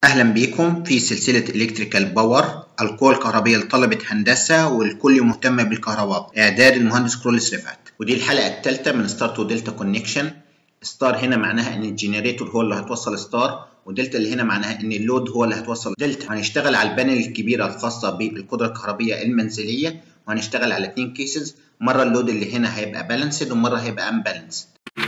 أهلا بيكم في سلسلة إلكتريكال باور القوى الكهربية لطلبة هندسة والكل مهتم بالكهرباء إعداد المهندس كرولس رفعت ودي الحلقة الثالثة من ستار تو دلتا كونكشن ستار هنا معناها إن الجنريتور هو اللي هتوصل ستار ودلتا اللي هنا معناها إن اللود هو اللي هتوصل دلتا هنشتغل على البانل الكبيرة الخاصة بالقدرة الكهربية المنزلية وهنشتغل على اتنين كيسز مرة اللود اللي هنا هيبقى بالانسد ومرة هيبقى امبالانسد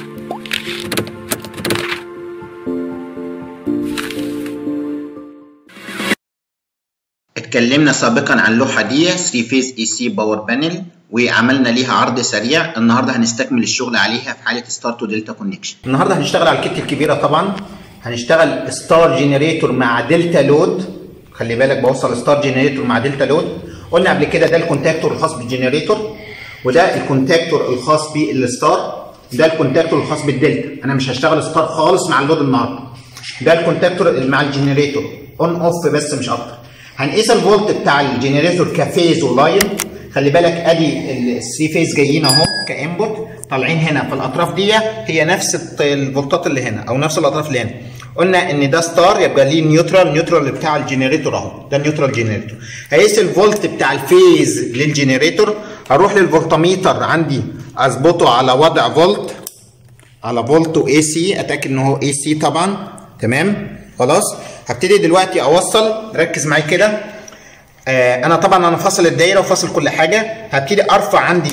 اتكلمنا سابقا عن اللوحه دي 3 فيز اي سي باور بانل وعملنا ليها عرض سريع النهارده هنستكمل الشغل عليها في حاله ستار تو دلتا كونكشن النهارده هنشتغل على الكت الكبيره طبعا هنشتغل ستار جنريتور مع دلتا لود خلي بالك بوصل ستار جنريتور مع دلتا لود قلنا قبل كده ده الكونتاكتور الخاص بالجنريتور وده الكونتاكتور الخاص بالستار ده الكونتاكتور الخاص بالدلتا انا مش هشتغل ستار خالص مع اللود النهارده ده الكونتاكتور مع الجنريتور اون اوف بس مش اكتر هنقيس الفولت بتاع الجنريتور كفيز ولاين خلي بالك ادي الثري فيز جايين اهو كانبوت طالعين هنا في الاطراف دي هي نفس الفولتات اللي هنا او نفس الاطراف اللي هنا قلنا ان ده ستار يبقى ليه نيوترال نيوترال بتاع الجنريتور اهو ده النيوترال جنريتور هقيس الفولت بتاع الفيز للجنريتور هروح للفولتميتر عندي اظبطه على وضع فولت على فولت واي سي اتاكد ان هو اي سي طبعا تمام خلاص هبتدي دلوقتي اوصل ركز معايا كده آه انا طبعا انا فاصل الدايره وفاصل كل حاجه هبتدي ارفع عندي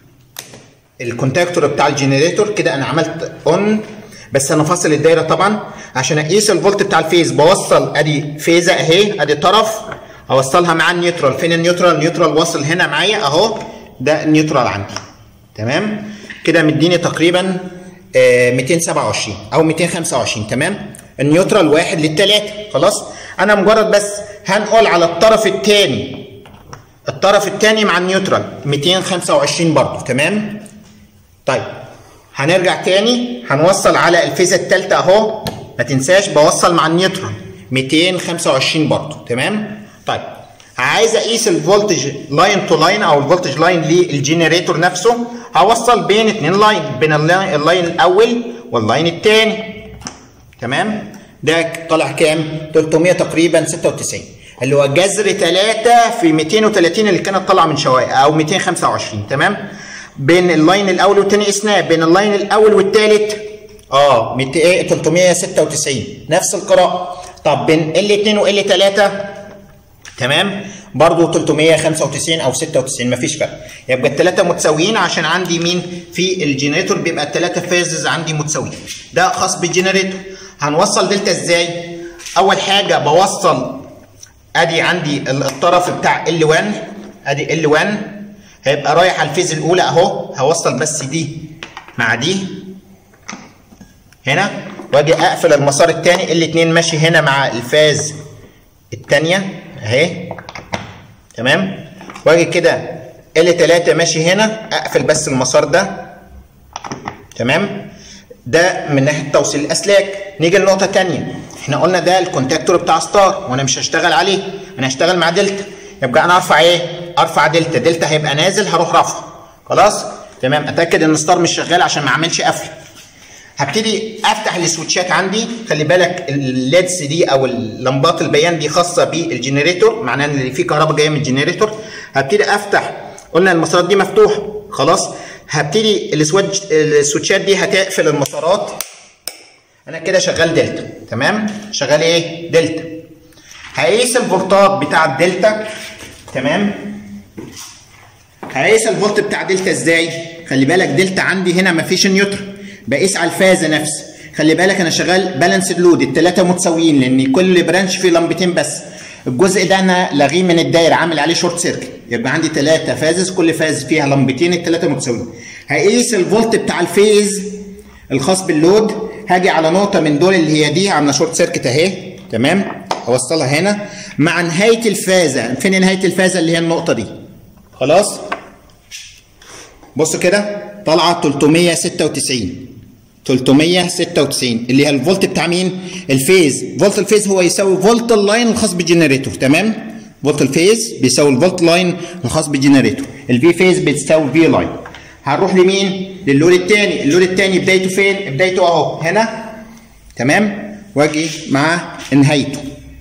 الكونتاكتور بتاع الجنريتور كده انا عملت اون بس انا فاصل الدايره طبعا عشان اقيس الفولت بتاع الفيز بوصل ادي فيزه اهي ادي طرف اوصلها مع النيوترال فين النيوترال النيوترال واصل هنا معايا اهو ده النيوترال عندي تمام كده مديني تقريبا آه 227 او 225 تمام النيوترال واحد للتلاتة خلاص انا مجرد بس هنقول على الطرف الثاني الطرف الثاني مع النيوترال 225 برضه تمام طيب هنرجع تاني هنوصل على الفيزا الثالثه اهو ما تنساش بوصل مع النيوترال 225 برضه تمام طيب عايز اقيس الفولتج لاين تو لاين او الفولتج لاين للجنريتور نفسه هوصل بين اثنين لاين بين اللاين الاول واللاين الثاني تمام ده طلع كام 300 تقريبا 96 اللي هو جذر 3 في 230 اللي كانت طالعه من شويه او 225 تمام بين اللاين الاول والثاني قسناه بين اللاين الاول والثالث اه 396 نفس القراءه طب بين ال2 وال3 تمام برضه 395 او 96 مفيش فرق يبقى الثلاثه متساويين عشان عندي مين في الجنريتور بيبقى الثلاثه فيزز عندي متساويين ده خاص بالجنريتور هنوصل دلتا ازاي اول حاجه بوصل ادي عندي الطرف بتاع ال1 ادي ال1 هيبقى رايح على الفيز الاولى اهو هوصل بس دي مع دي هنا واجي اقفل المسار الثاني ال2 ماشي هنا مع الفاز الثانيه اهي تمام واجي كده ال3 ماشي هنا اقفل بس المسار ده تمام ده من ناحيه توصيل الاسلاك نيجي لنقطه ثانيه احنا قلنا ده الكونتاكتور بتاع ستار وانا مش هشتغل عليه انا هشتغل مع دلتا يبقى انا ارفع ايه ارفع دلتا دلتا هيبقى نازل هروح رافعه خلاص تمام اتاكد ان ستار مش شغال عشان ما اعملش قفل هبتدي افتح السويتشات عندي خلي بالك الليدز دي او اللمبات البيان دي خاصه بالجنريتور معناه ان في كهرباء جايه من الجنريتور هبتدي افتح قلنا المسارات دي مفتوحه خلاص هبتدي السويتش السويتشات دي هتقفل المسارات انا كده شغال دلتا تمام شغال ايه دلتا هقيس الفولتات بتاع الدلتا تمام هقيس الفولت بتاع دلتا ازاي خلي بالك دلتا عندي هنا مفيش نيوترال بقيس على الفازه نفسه خلي بالك انا شغال بالانسد لود الثلاثه متساويين لان كل برانش فيه لمبتين بس الجزء ده انا لاغيه من الدايره عامل عليه شورت سيركت يبقى عندي ثلاثه فازز كل فاز فيها لمبتين الثلاثه متساويين هقيس الفولت بتاع الفيز الخاص باللود هاجي على نقطه من دول اللي هي دي عامله شورت سيركت اهي تمام اوصلها هنا مع نهايه الفازه فين نهايه الفازه اللي هي النقطه دي خلاص بص كده طالعه 396 396 اللي هي الفولت بتاع مين؟ الفيز، فولت الفيز هو يساوي فولت اللاين الخاص بالجنريتور تمام؟ فولت الفيز بيساوي الفولت لاين الخاص بالجنريتور، الفي فيز بتساوي في لاين. هنروح لمين؟ للود الثاني، اللود الثاني بدايته فين؟ بدايته اهو هنا تمام؟ واجي مع نهايته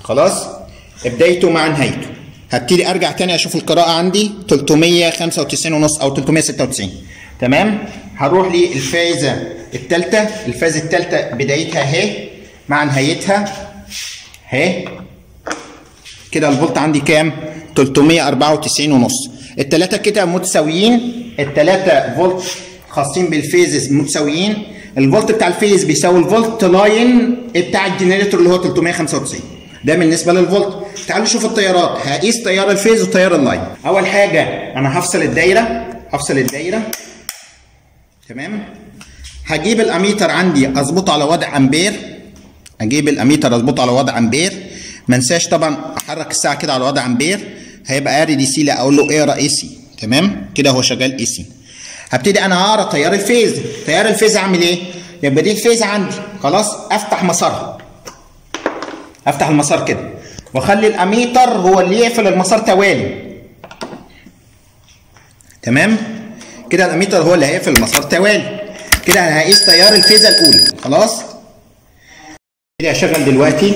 خلاص بدايته مع نهايته هبتدي ارجع تاني اشوف القراءه عندي 395 ونص او 396 تمام هروح للفازه الثالثه الفازه الثالثه بدايتها اهي مع نهايتها اهي كده الفولت عندي كام 394 ونص الثلاثه كده متساويين الثلاثه فولت خاصين بالفيزز متساويين الفولت بتاع الفيز بيساوي الفولت لاين بتاع الجنريتور اللي هو 395 ده بالنسبه للفولت تعالوا نشوف التيارات هقيس تيار الفيز وتيار اللاين اول حاجه انا هفصل الدايره هفصل الدايره تمام هجيب الاميتر عندي اظبطه على وضع امبير اجيب الاميتر اظبطه على وضع امبير ما انساش طبعا احرك الساعه كده على وضع امبير هيبقى قاري دي سي لا اقول له اقرا اي سي تمام كده هو شغال اي سي هبتدي انا اقرا تيار الفيز تيار الفيز اعمل ايه يبقى دي الفيز عندي خلاص افتح مسارها افتح المسار كده واخلي الاميتر هو اللي يقفل المسار توالي تمام كده الاميتر هو اللي هيقفل المسار توالي كده انا هقيس تيار الفيزه الاولى خلاص كده اشغل دلوقتي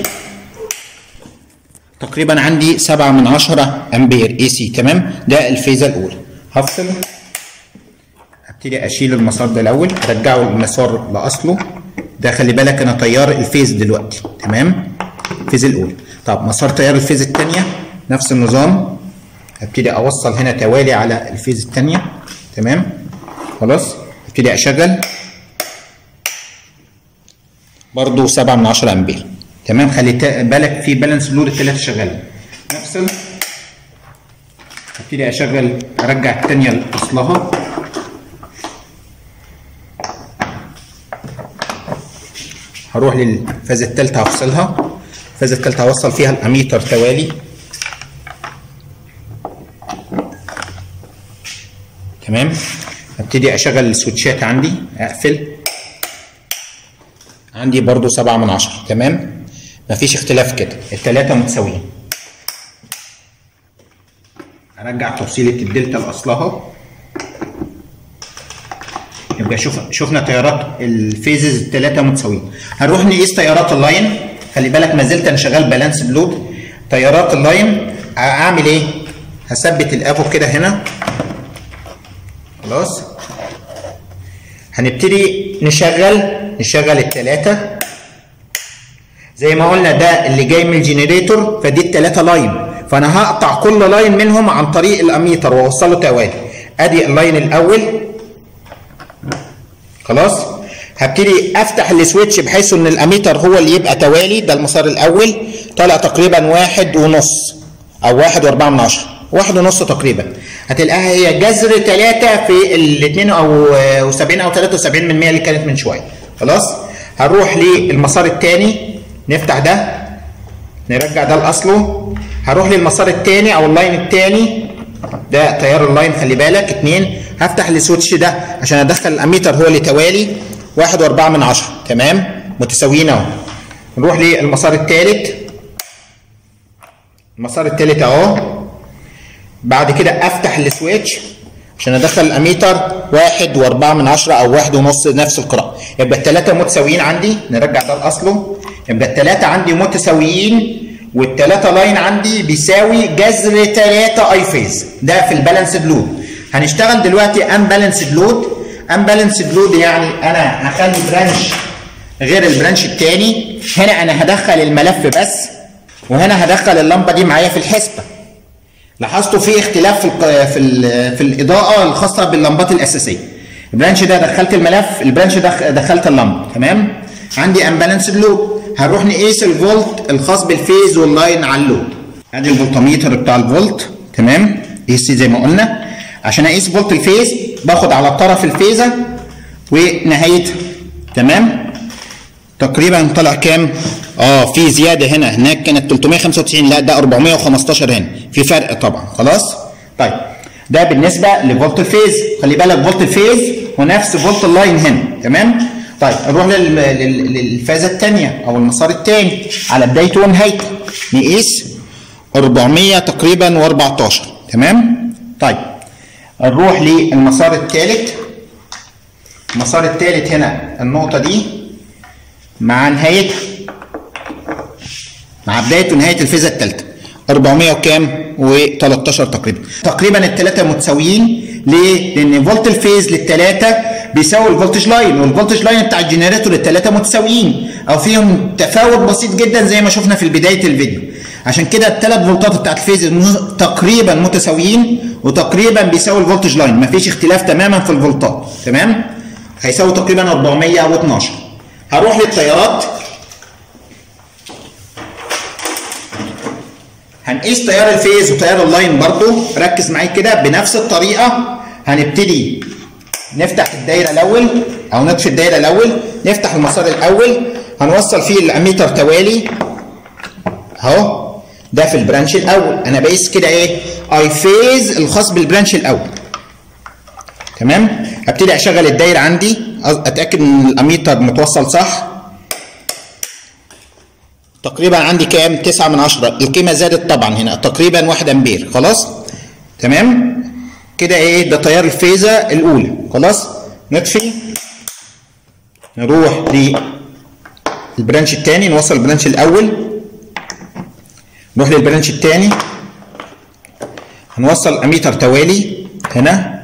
تقريبا عندي 7 من 10 امبير اي سي تمام ده الفيزه الاولى هفصل ابتدي اشيل المسار ده الاول ارجعه المسار لاصله ده خلي بالك انا تيار الفيز دلوقتي تمام الفيز الاولى طب مسار تيار الفيز الثانيه نفس النظام هبتدي اوصل هنا توالي على الفيز الثانيه تمام خلاص ابتدي اشغل برضو 7 من 10 امبير تمام خلي بالك في بالانس لود الثلاثه شغالين نفصل ابتدي اشغل ارجع الثانيه لاصلها هروح للفازه الثالثه هفصلها الفازه الثالثه هوصل فيها الاميتر توالي تمام ابتدي اشغل السويتشات عندي اقفل عندي برضو سبعة من عشرة تمام مفيش اختلاف كده التلاتة متساويين ارجع توصيلة الدلتا لاصلها يبقى شوف شفنا تيارات الفيزز التلاتة متساويين هنروح نقيس تيارات اللاين خلي بالك ما زلت انا شغال بالانس بلود تيارات اللاين اعمل ايه هثبت الافو كده هنا خلاص هنبتدي نشغل نشغل التلاتة زي ما قلنا ده اللي جاي من الجنريتور فدي التلاتة لاين فانا هقطع كل لاين منهم عن طريق الاميتر واوصله توالي ادي اللاين الاول خلاص هبتدي افتح السويتش بحيث ان الاميتر هو اللي يبقى توالي ده المسار الاول طالع تقريبا واحد ونص او واحد واربعة من عشرة واحد ونص تقريبا هتلاقيها هي جذر ثلاثة في الاثنين او 70 او 73 من 100 اللي كانت من شوية خلاص هنروح للمسار الثاني نفتح ده نرجع ده لاصله هروح للمسار الثاني او اللاين الثاني ده تيار اللاين خلي بالك اثنين هفتح السويتش ده عشان ادخل الاميتر هو اللي توالي واحد واربعة من عشرة تمام متساويين اهو نروح للمسار الثالث المسار الثالث اهو بعد كده افتح السويتش عشان ادخل الاميتر واحد واربعة من عشرة او واحد ونص نفس القراءة يبقى الثلاثة متساويين عندي نرجع ده لاصله يبقى الثلاثة عندي متساويين والثلاثة لاين عندي بيساوي جذر ثلاثة اي فيز ده في البالانسد لود هنشتغل دلوقتي ان بالانسد لود ان بالانسد لود يعني انا هخلي برانش غير البرانش الثاني هنا انا هدخل الملف بس وهنا هدخل اللمبه دي معايا في الحسبه لاحظتوا في اختلاف في ال في ال في الاضاءه الخاصه باللمبات الاساسيه البرانش ده دخلت الملف البرانش ده دخلت اللمبه تمام عندي امبالانسد لود هنروح نقيس الفولت الخاص بالفيز واللاين على اللود ادي الفولتميتر بتاع الفولت تمام قيس زي ما قلنا عشان اقيس فولت الفيز باخد على طرف الفيزه ونهايتها تمام تقريبا طلع كام اه في زياده هنا هناك كانت 395 لا ده 415 هنا في فرق طبعا خلاص طيب ده بالنسبه لفولت الفيز خلي بالك فولت الفيز ونفس فولت اللاين هنا تمام طيب نروح للفازه الثانيه او المسار الثاني على بدايته ونهايته نقيس 400 تقريبا و14 تمام طيب نروح للمسار الثالث المسار الثالث هنا النقطه دي مع نهايتها مع بدايه ونهايه الفيزا الثالثه 400 وكام و13 تقريبا تقريبا الثلاثه متساويين ليه لان فولت الفيز للثلاثه بيساوي الفولتج لاين والفولتج لاين بتاع الجنريتور الثلاثه متساويين او فيهم تفاوت بسيط جدا زي ما شفنا في بدايه الفيديو عشان كده الثلاث فولتات بتاعت الفيز تقريبا متساويين وتقريبا بيساوي الفولتج لاين مفيش اختلاف تماما في الفولتات تمام هيساوي تقريبا 412 هروح للتيارات هنقيس تيار الفيز وتيار اللاين برضو ركز معايا كده بنفس الطريقه هنبتدي نفتح الدايره الاول او نطفي الدايره الاول نفتح المسار الاول هنوصل فيه الاميتر توالي اهو ده في البرانش الاول انا بقيس كده ايه اي فيز الخاص بالبرانش الاول تمام هبتدي اشغل الدايره عندي اتاكد ان الاميتر متوصل صح تقريبا عندي كام 9 من 10 القيمه زادت طبعا هنا تقريبا 1 امبير خلاص تمام كده ايه ده تيار الفيزه الاولى خلاص نطفي نروح للبرانش الثاني نوصل البرانش الاول نروح للبرانش الثاني هنوصل اميتر توالي هنا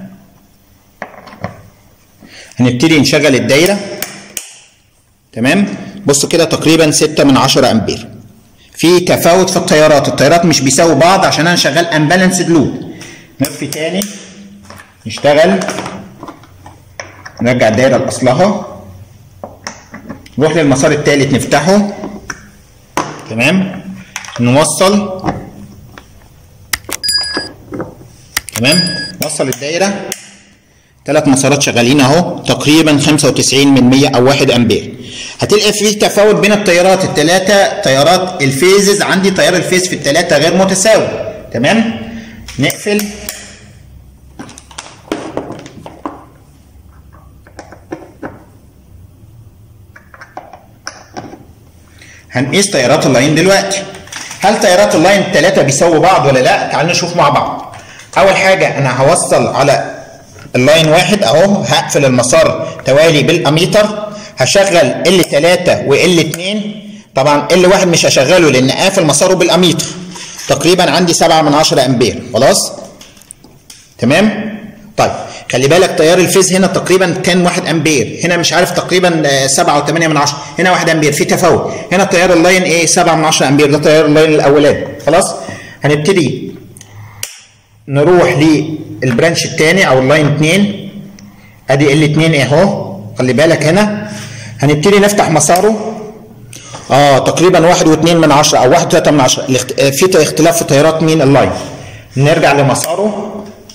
هنبتدي نشغل الدايره تمام بصوا كده تقريبا 6 من 10 امبير في تفاوت في التيارات التيارات مش بيساوي بعض عشان انا شغال امبالانسد لود نطفي تاني نشتغل نرجع الدايره لاصلها نروح للمسار الثالث نفتحه تمام نوصل تمام نوصل الدايره ثلاث مسارات شغالين اهو تقريبا 95 من 100 او 1 امبير هتلقى في تفاوت بين التيارات الثلاثه تيارات الفيزز عندي تيار الفيز في الثلاثه غير متساوي تمام نقفل هنقيس تيارات اللاين دلوقتي هل تيارات اللاين الثلاثه بيساووا بعض ولا لا تعال نشوف مع بعض اول حاجه انا هوصل على اللاين واحد اهو هقفل المسار توالي بالاميتر هشغل ال 3 وال 2 طبعا ال 1 مش هشغله لان قافل مساره بالاميتر تقريبا عندي 7 من 10 امبير خلاص تمام طيب خلي بالك تيار الفيز هنا تقريبا كان 1 امبير هنا مش عارف تقريبا 7 و8 من 10 هنا 1 امبير في تفاوت هنا تيار اللاين ايه 7 من 10 امبير ده تيار اللاين الاولاني خلاص هنبتدي نروح للبرانش الثاني او اللاين 2 ادي ال 2 اهو خلي بالك هنا هنبتدي نفتح مساره اه تقريبا 1 و2 من 10 او 1 و3 من 10 في اختلاف في تيارات مين اللاين نرجع لمساره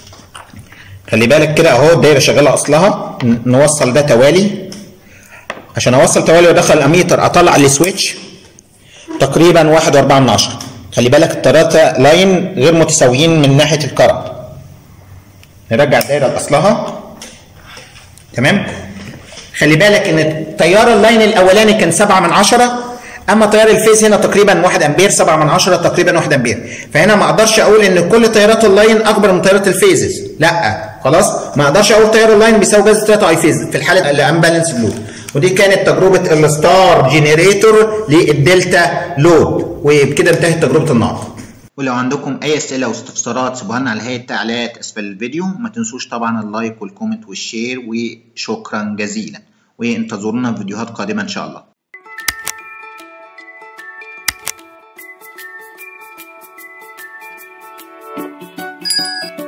خلي بالك كده اهو الدايره شغاله اصلها نوصل ده توالي عشان اوصل توالي وادخل الاميتر اطلع السويتش تقريبا 1 و4 من 10 خلي بالك الثلاثه لاين غير متساويين من ناحيه الكرنت نرجع الدايره لاصلها تمام خلي بالك ان تيار اللاين الاولاني كان 7 من 10 اما تيار الفيز هنا تقريبا 1 امبير 7 من 10 تقريبا 1 امبير فهنا ما اقدرش اقول ان كل تيارات اللاين اكبر من تيارات الفيزز لا خلاص ما اقدرش اقول تيار اللاين بيساوي جذر 3 اي فيز في الحاله اللي امبالانس لود ودي كانت تجربه الستار جنريتور للدلتا لود وبكده انتهت تجربه النهارده ولو عندكم اي اسئله واستفسارات سيبوها لنا على هيئه التعليقات اسفل الفيديو ما تنسوش طبعا اللايك والكومنت والشير وشكرا جزيلا وانتظرونا في فيديوهات قادمه ان شاء الله thank you